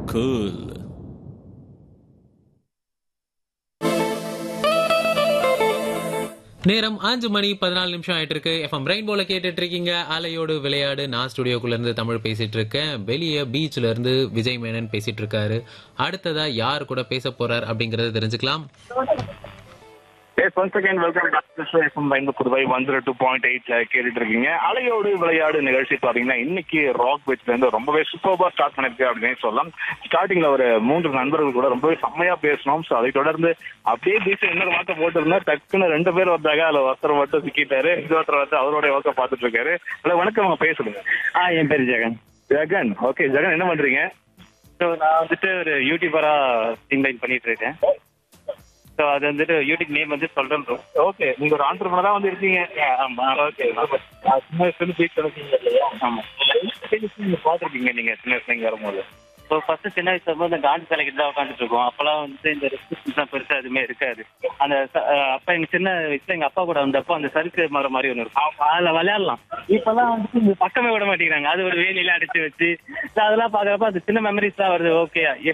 cool. நேரம் அஞ்சு மணி பதினாலு நிமிஷம் ஆயிட்டு இருக்கு எஃப்எம் ரெயின்போல கேட்டுட்டு இருக்கீங்க அலையோடு விளையாடு நான் ஸ்டுடியோக்குள்ள இருந்து தமிழ் பேசிட்டு இருக்கேன் வெளியே பீச்ல இருந்து விஜய் மேனன் பேசிட்டு இருக்காரு அடுத்ததா யார் கூட பேச போறார் அப்படிங்கறத தெரிஞ்சுக்கலாம் yes once again welcome back to FM பயந்து Puduvai one zero two point எயிட்ல கேட்டுட்டு இருக்கீங்க அலையோடு விளையாடு நிகழ்ச்சி பாத்தீங்கன்னா இன்னைக்கு ராக் பீச்ல இருந்து ரொம்பவே சூப்பர்பா ஸ்டார்ட் பண்ணிருக்கு அப்படின்னு சொல்லலாம் ஸ்டார்டிங்ல ஒரு மூன்று நண்பர்கள் கூட ரொம்பவே செம்மையா பேசணும் ஸோ அதை தொடர்ந்து அப்படியே பீச் இன்னொரு வாக்க போட்டிருந்தா டக்குன்னு ரெண்டு பேர் வந்தாங்க அதுல ஒருத்தர் மட்டும் சிக்கிட்டாரு இன்னொருத்தர் வந்து அவரோட வாக்க பார்த்துட்டு இருக்காரு ஹலோ வணக்கம் அவங்க பேசுங்க ஆ என் பேர் ஜெகன் ஜெகன் ஓகே ஜெகன் என்ன பண்றீங்க ஸோ நான் வந்துட்டு ஒரு யூடியூபரா ஸ்ட்ரீம்லைன் பண்ணிட்டு இருக்கேன் ஸோ அது வந்துட்டு யூடியூப் நேம் வந்து சொல்றேன் ப்ரோ ஓகே நீங்க ஒரு ஆண்டர்பனரா வந்து இருக்கீங்க ஆமா ஓகே சின்ன வயசுல பீச் கிடைக்கீங்க இல்லையா ஆமா நீங்க பாத்திருக்கீங்க நீங்க சின்ன வயசுல இங்க வரும்போது ஸோ ஃபர்ஸ்ட் சின்ன வயசுல வரும்போது இந்த காந்தி சிலைக்கு தான் உட்காந்துட்டு இருக்கோம் அப்பெல்லாம் வந்துட்டு இந்த ரெஸ்ட்ரிக்ஷன்ஸ் பெருசா எதுவுமே இருக்காது அந்த ச- அஹ் அப்ப எங்க சின்ன வயசுல எங்க அப்பா கூட வந்தப்போ அந்த சறுக்கு மரம் மாதிரி ஒன்று இருக்கும் அதில் விளையாடலாம் இப்பெல்லாம் வந்துட்டு இந்த பக்கமே விட மாட்டேங்கிறாங்க அது ஒரு வேலியில அடிச்சு வச்சு so அதெல்லாம் பாக்குறப்ப அது சின்ன மெமரிஸ் தான் வருது ஓகே